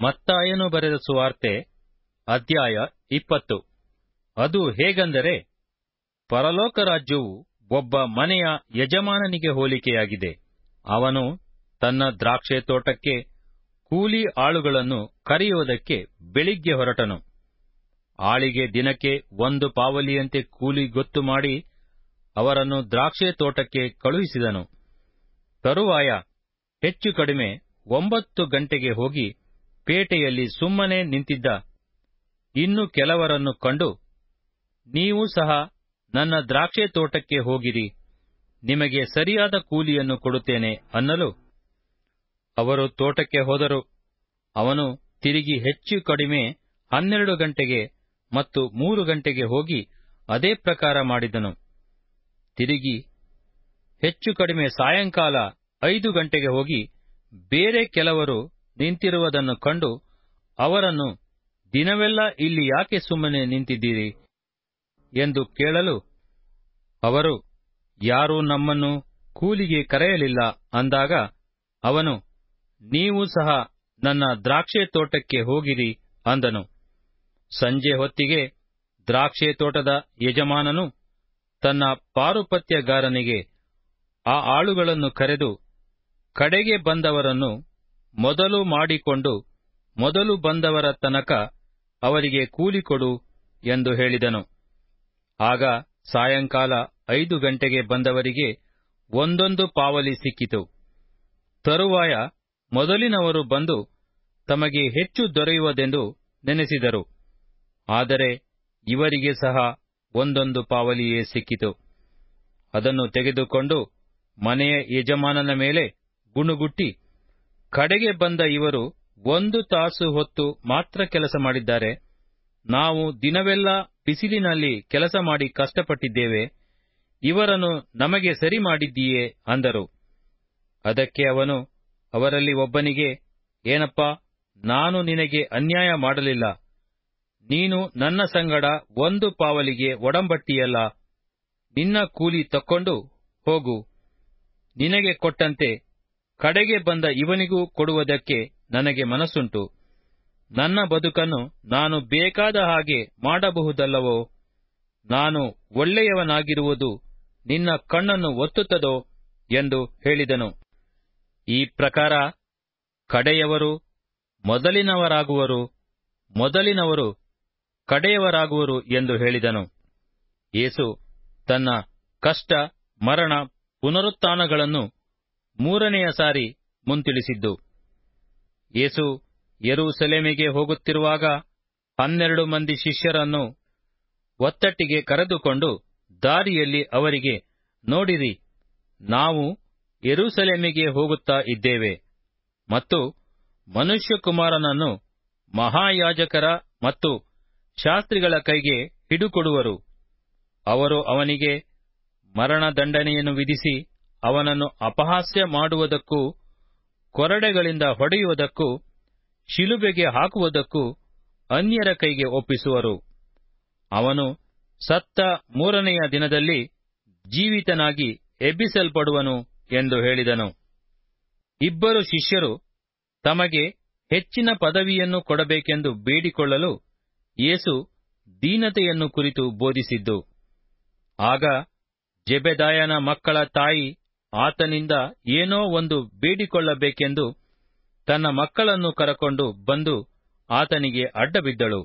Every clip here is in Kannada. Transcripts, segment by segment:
ಮತ್ತಾಯನು ಬರೆದ ಸುವಾರ್ತೆ ಅಧ್ಯಾಯ ಇಪ್ಪತ್ತು ಅದು ಹೇಗೆಂದರೆ ಪರಲೋಕ ರಾಜ್ಯವು ಒಬ್ಬ ಮನೆಯ ಯಜಮಾನನಿಗೆ ಹೋಲಿಕೆಯಾಗಿದೆ ಅವನು ತನ್ನ ದ್ರಾಕ್ಷೆ ತೋಟಕ್ಕೆ ಕೂಲಿ ಆಳುಗಳನ್ನು ಕರೆಯುವುದಕ್ಕೆ ಬೆಳಿಗ್ಗೆ ಹೊರಟನು ಆಳಿಗೆ ದಿನಕ್ಕೆ ಒಂದು ಪಾವಲಿಯಂತೆ ಕೂಲಿ ಗೊತ್ತು ಮಾಡಿ ಅವರನ್ನು ದ್ರಾಕ್ಷೆ ತೋಟಕ್ಕೆ ಕಳುಹಿಸಿದನು ತರುವಾಯ ಹೆಚ್ಚು ಕಡಿಮೆ ಒಂಬತ್ತು ಗಂಟೆಗೆ ಹೋಗಿ ಪೇಟೆಯಲ್ಲಿ ಸುಮ್ಮನೆ ನಿಂತಿದ್ದ ಇನ್ನು ಕೆಲವರನ್ನು ಕಂಡು ನೀವು ಸಹ ನನ್ನ ದ್ರಾಕ್ಷೆ ತೋಟಕ್ಕೆ ಹೋಗಿರಿ ನಿಮಗೆ ಸರಿಯಾದ ಕೂಲಿಯನ್ನು ಕೊಡುತ್ತೇನೆ ಅನ್ನಲು ಅವರು ತೋಟಕ್ಕೆ ಹೋದರು ಅವನು ತಿರುಗಿ ಹೆಚ್ಚು ಕಡಿಮೆ ಹನ್ನೆರಡು ಗಂಟೆಗೆ ಮತ್ತು ಮೂರು ಗಂಟೆಗೆ ಹೋಗಿ ಅದೇ ಪ್ರಕಾರ ಮಾಡಿದನು ತಿರುಗಿ ಹೆಚ್ಚು ಕಡಿಮೆ ಸಾಯಂಕಾಲ ಐದು ಗಂಟೆಗೆ ಹೋಗಿ ಬೇರೆ ಕೆಲವರು ನಿಂತಿರುವುದನ್ನು ಕಂಡು ಅವರನ್ನು ದಿನವೆಲ್ಲ ಇಲ್ಲಿ ಯಾಕೆ ಸುಮ್ಮನೆ ನಿಂತಿದ್ದೀರಿ ಎಂದು ಕೇಳಲು ಅವರು ಯಾರೂ ನಮ್ಮನ್ನು ಕೂಲಿಗೆ ಕರೆಯಲಿಲ್ಲ ಅಂದಾಗ ಅವನು ನೀವು ಸಹ ನನ್ನ ದ್ರಾಕ್ಷೆ ತೋಟಕ್ಕೆ ಹೋಗಿರಿ ಅಂದನು ಸಂಜೆ ಹೊತ್ತಿಗೆ ದ್ರಾಕ್ಷೆ ತೋಟದ ಯಜಮಾನನು ತನ್ನ ಪಾರುಪತ್ಯಗಾರನಿಗೆ ಆ ಆಳುಗಳನ್ನು ಕರೆದು ಕಡೆಗೆ ಬಂದವರನ್ನು ಮೊದಲು ಮಾಡಿಕೊಂಡು ಮೊದಲು ಬಂದವರ ತನಕ ಅವರಿಗೆ ಕೂಲಿ ಕೊಡು ಎಂದು ಹೇಳಿದನು ಆಗ ಸಾಯಂಕಾಲ ಐದು ಗಂಟೆಗೆ ಬಂದವರಿಗೆ ಒಂದೊಂದು ಪಾವಲಿ ಸಿಕ್ಕಿತು ತರುವಾಯ ಮೊದಲಿನವರು ಬಂದು ತಮಗೆ ಹೆಚ್ಚು ದೊರೆಯುವುದೆಂದು ನೆನೆಸಿದರು ಆದರೆ ಇವರಿಗೆ ಸಹ ಒಂದೊಂದು ಪಾವಲಿಯೇ ಸಿಕ್ಕಿತು ಅದನ್ನು ತೆಗೆದುಕೊಂಡು ಮನೆಯ ಯಜಮಾನನ ಮೇಲೆ ಗುಣುಗುಟ್ಟಿ ಕಡೆಗೆ ಬಂದ ಇವರು ಒಂದು ತಾಸು ಹೊತ್ತು ಮಾತ್ರ ಕೆಲಸ ಮಾಡಿದ್ದಾರೆ ನಾವು ದಿನವೆಲ್ಲ ಬಿಸಿಲಿನಲ್ಲಿ ಕೆಲಸ ಮಾಡಿ ಕಷ್ಟಪಟ್ಟಿದ್ದೇವೆ ಇವರನ್ನು ನಮಗೆ ಸರಿ ಮಾಡಿದ್ದೀಯೇ ಅಂದರು ಅದಕ್ಕೆ ಅವನು ಅವರಲ್ಲಿ ಒಬ್ಬನಿಗೆ ಏನಪ್ಪಾ ನಾನು ನಿನಗೆ ಅನ್ಯಾಯ ಮಾಡಲಿಲ್ಲ ನೀನು ನನ್ನ ಸಂಗಡ ಒಂದು ಪಾವಲಿಗೆ ಒಡಂಬಟ್ಟಿಯಲ್ಲ ನಿನ್ನ ಕೂಲಿ ತಕ್ಕೊಂಡು ಹೋಗು ನಿನಗೆ ಕೊಟ್ಟಂತೆ ಕಡೆಗೆ ಬಂದ ಇವನಿಗೂ ಕೊಡುವುದಕ್ಕೆ ನನಗೆ ಮನಸ್ಸುಂಟು ನನ್ನ ಬದುಕನ್ನು ನಾನು ಬೇಕಾದ ಹಾಗೆ ಮಾಡಬಹುದಲ್ಲವೋ ನಾನು ಒಳ್ಳೆಯವನಾಗಿರುವುದು ನಿನ್ನ ಕಣ್ಣನ್ನು ಒತ್ತುತ್ತದೋ ಎಂದು ಹೇಳಿದನು ಈ ಪ್ರಕಾರ ಕಡೆಯವರು ಮೊದಲಿನವರಾಗುವರು ಮೊದಲಿನವರು ಕಡೆಯವರಾಗುವರು ಎಂದು ಹೇಳಿದನು ಯೇಸು ತನ್ನ ಕಷ್ಟ ಮರಣ ಪುನರುತ್ಥಾನಗಳನ್ನು ಮೂರನೆಯ ಸಾರಿ ಮುಂತಿಳಿಸಿದ್ದು ಯೇಸು ಯೆರೂಸಲೇಮಿಗೆ ಹೋಗುತ್ತಿರುವಾಗ ಹನ್ನೆರಡು ಮಂದಿ ಶಿಷ್ಯರನ್ನು ಒತ್ತಟ್ಟಿಗೆ ಕರೆದುಕೊಂಡು ದಾರಿಯಲ್ಲಿ ಅವರಿಗೆ ನೋಡಿರಿ ನಾವು ಯೆರೂಸಲೇಮಿಗೆ ಹೋಗುತ್ತಾ ಇದ್ದೇವೆ ಮತ್ತು ಮನುಷ್ಯಕುಮಾರನನ್ನು ಮಹಾಯಾಜಕರ ಮತ್ತು ಶಾಸ್ತ್ರಿಗಳ ಕೈಗೆ ಹಿಡುಕೊಡುವರು ಅವರು ಅವನಿಗೆ ಮರಣದಂಡನೆಯನ್ನು ವಿಧಿಸಿ ಅವನನ್ನು ಅಪಹಾಸ್ಯ ಮಾಡುವುದಕ್ಕೂ ಕೊರಡೆಗಳಿಂದ ಹೊಡೆಯುವುದಕ್ಕೂ ಶಿಲುಬೆಗೆ ಹಾಕುವುದಕ್ಕೂ ಅನ್ಯರ ಕೈಗೆ ಒಪ್ಪಿಸುವರು ಅವನು ಸತ್ತ ಮೂರನೆಯ ದಿನದಲ್ಲಿ ಜೀವಿತನಾಗಿ ಎಬ್ಬಿಸಲ್ಪಡುವನು ಎಂದು ಹೇಳಿದನು ಇಬ್ಬರು ಶಿಷ್ಯರು ತಮಗೆ ಹೆಚ್ಚಿನ ಪದವಿಯನ್ನು ಕೊಡಬೇಕೆಂದು ಬೇಡಿಕೊಳ್ಳಲು ಯೇಸು ದೀನತೆಯನ್ನು ಕುರಿತು ಬೋಧಿಸಿದ್ದು ಆಗ ಜೆಬೆದಾಯನ ಮಕ್ಕಳ ತಾಯಿ ಆತನಿಂದ ಏನೋ ಒಂದು ಬೇಡಿಕೊಳ್ಳಬೇಕೆಂದು ತನ್ನ ಮಕ್ಕಳನ್ನು ಕರಕೊಂಡು ಬಂದು ಆತನಿಗೆ ಅಡ್ಡಬಿದ್ದಳು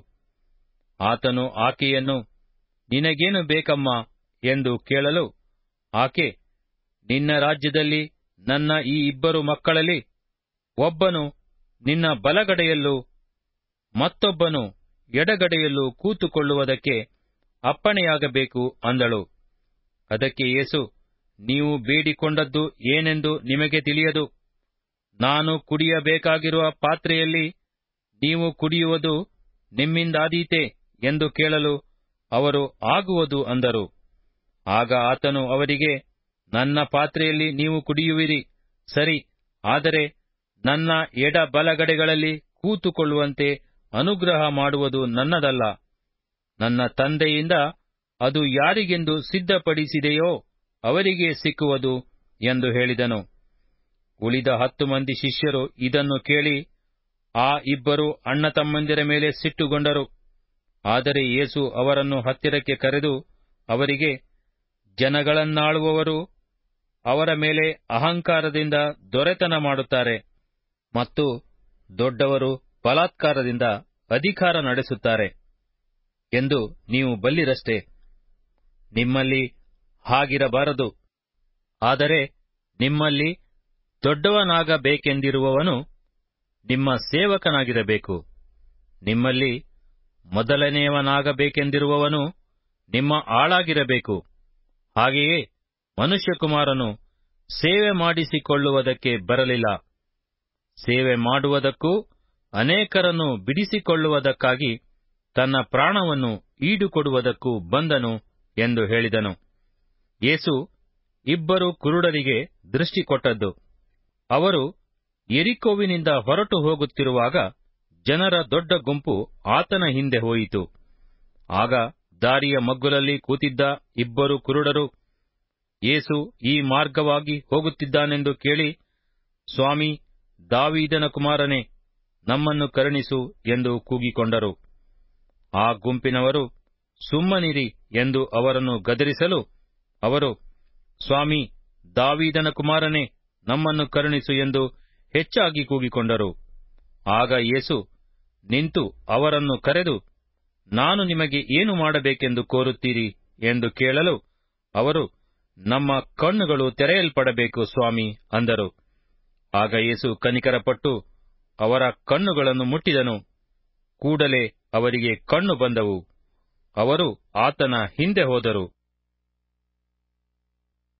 ಆತನು ಆಕೆಯನ್ನು ನಿನಗೇನು ಬೇಕಮ್ಮ ಎಂದು ಕೇಳಲು ಆಕೆ ನಿನ್ನ ರಾಜ್ಯದಲ್ಲಿ ನನ್ನ ಈ ಇಬ್ಬರು ಮಕ್ಕಳಲ್ಲಿ ಒಬ್ಬನು ನಿನ್ನ ಬಲಗಡೆಯಲ್ಲೂ ಮತ್ತೊಬ್ಬನು ಎಡಗಡೆಯಲ್ಲೂ ಕೂತುಕೊಳ್ಳುವುದಕ್ಕೆ ಅಪ್ಪಣೆಯಾಗಬೇಕು ಅಂದಳು ಅದಕ್ಕೆ ಯೇಸು ನೀವು ಬೇಡಿಕೊಂಡದ್ದು ಏನೆಂದು ನಿಮಗೆ ತಿಳಿಯದು ನಾನು ಕುಡಿಯಬೇಕಾಗಿರುವ ಪಾತ್ರೆಯಲ್ಲಿ ನೀವು ಕುಡಿಯುವುದು ನಿಮ್ಮಿಂದಾದೀತೆ ಎಂದು ಕೇಳಲು ಅವರು ಆಗುವುದು ಅಂದರು ಆಗ ಆತನು ಅವರಿಗೆ ನನ್ನ ಪಾತ್ರೆಯಲ್ಲಿ ನೀವು ಕುಡಿಯುವಿರಿ ಸರಿ ಆದರೆ ನನ್ನ ಎಡ ಬಲಗಡೆಗಳಲ್ಲಿ ಕೂತುಕೊಳ್ಳುವಂತೆ ಅನುಗ್ರಹ ಮಾಡುವುದು ನನ್ನದಲ್ಲ ನನ್ನ ತಂದೆಯಿಂದ ಅದು ಯಾರಿಗೆಂದು ಸಿದ್ಧಪಡಿಸಿದೆಯೋ ಅವರಿಗೆ ಸಿಕ್ಕುವುದು ಎಂದು ಹೇಳಿದನು ಉಳಿದ ಹತ್ತು ಮಂದಿ ಶಿಷ್ಯರು ಇದನ್ನು ಕೇಳಿ ಆ ಇಬ್ಬರು ಅಣ್ಣ ತಮ್ಮಂದಿರ ಮೇಲೆ ಸಿಟ್ಟುಗೊಂಡರು ಆದರೆ ಯೇಸು ಅವರನ್ನು ಹತ್ತಿರಕ್ಕೆ ಕರೆದು ಅವರಿಗೆ ಜನಗಳನ್ನಾಳುವವರು ಅವರ ಮೇಲೆ ಅಹಂಕಾರದಿಂದ ದೊರೆತನ ಮಾಡುತ್ತಾರೆ ಮತ್ತು ದೊಡ್ಡವರು ಬಲಾತ್ಕಾರದಿಂದ ಅಧಿಕಾರ ನಡೆಸುತ್ತಾರೆ ಎಂದು ನೀವು ಬಲ್ಲಿರಷ್ಟೇ ನಿಮ್ಮಲ್ಲಿ ಹಾಗಿರಬಾರದು ಆದರೆ ನಿಮ್ಮಲ್ಲಿ ದೊಡ್ಡವನಾಗಬೇಕೆಂದಿರುವವನು ನಿಮ್ಮ ಸೇವಕನಾಗಿರಬೇಕು ನಿಮ್ಮಲ್ಲಿ ಮೊದಲನೆಯವನಾಗಬೇಕೆಂದಿರುವವನು ನಿಮ್ಮ ಆಳಾಗಿರಬೇಕು ಹಾಗೆಯೇ ಮನುಷ್ಯಕುಮಾರನು ಸೇವೆ ಮಾಡಿಸಿಕೊಳ್ಳುವುದಕ್ಕೆ ಬರಲಿಲ್ಲ ಸೇವೆ ಮಾಡುವುದಕ್ಕೂ ಅನೇಕರನ್ನು ಬಿಡಿಸಿಕೊಳ್ಳುವುದಕ್ಕಾಗಿ ತನ್ನ ಪ್ರಾಣವನ್ನು ಈಡುಕೊಡುವುದಕ್ಕೂ ಬಂದನು ಎಂದು ಹೇಳಿದನು ಯೇಸು ಇಬ್ಬರು ಕುರುಡರಿಗೆ ದೃಷ್ಟಿ ಕೊಟ್ಟದ್ದು ಅವರು ಎರಿಕೋವಿನಿಂದ ಹೊರಟು ಹೋಗುತ್ತಿರುವಾಗ ಜನರ ದೊಡ್ಡ ಗುಂಪು ಆತನ ಹಿಂದೆ ಹೋಯಿತು ಆಗ ದಾರಿಯ ಮಗ್ಗುಲಲ್ಲಿ ಕೂತಿದ್ದ ಇಬ್ಬರು ಕುರುಡರು ಯೇಸು ಈ ಮಾರ್ಗವಾಗಿ ಹೋಗುತ್ತಿದ್ದಾನೆಂದು ಕೇಳಿ ಸ್ವಾಮಿ ದಾವೀದನ ಕುಮಾರನೇ ನಮ್ಮನ್ನು ಕರುಣಿಸು ಎಂದು ಕೂಗಿಕೊಂಡರು ಆ ಗುಂಪಿನವರು ಸುಮ್ಮನಿರಿ ಎಂದು ಅವರನ್ನು ಗದರಿಸಲು ಅವರು ಸ್ವಾಮಿ ದಾವೀದನ ಕುಮಾರನೇ ನಮ್ಮನ್ನು ಕರುಣಿಸು ಎಂದು ಹೆಚ್ಚಾಗಿ ಕೂಗಿಕೊಂಡರು ಆಗ ಯೇಸು ನಿಂತು ಅವರನ್ನು ಕರೆದು ನಾನು ನಿಮಗೆ ಏನು ಮಾಡಬೇಕೆಂದು ಕೋರುತ್ತೀರಿ ಎಂದು ಕೇಳಲು ಅವರು ನಮ್ಮ ಕಣ್ಣುಗಳು ತೆರೆಯಲ್ಪಡಬೇಕು ಸ್ವಾಮಿ ಅಂದರು ಆಗ ಯೇಸು ಕನಿಕರಪಟ್ಟು ಅವರ ಕಣ್ಣುಗಳನ್ನು ಮುಟ್ಟಿದನು ಕೂಡಲೇ ಅವರಿಗೆ ಕಣ್ಣು ಬಂದವು ಅವರು ಆತನ ಹಿಂದೆ ಹೋದರು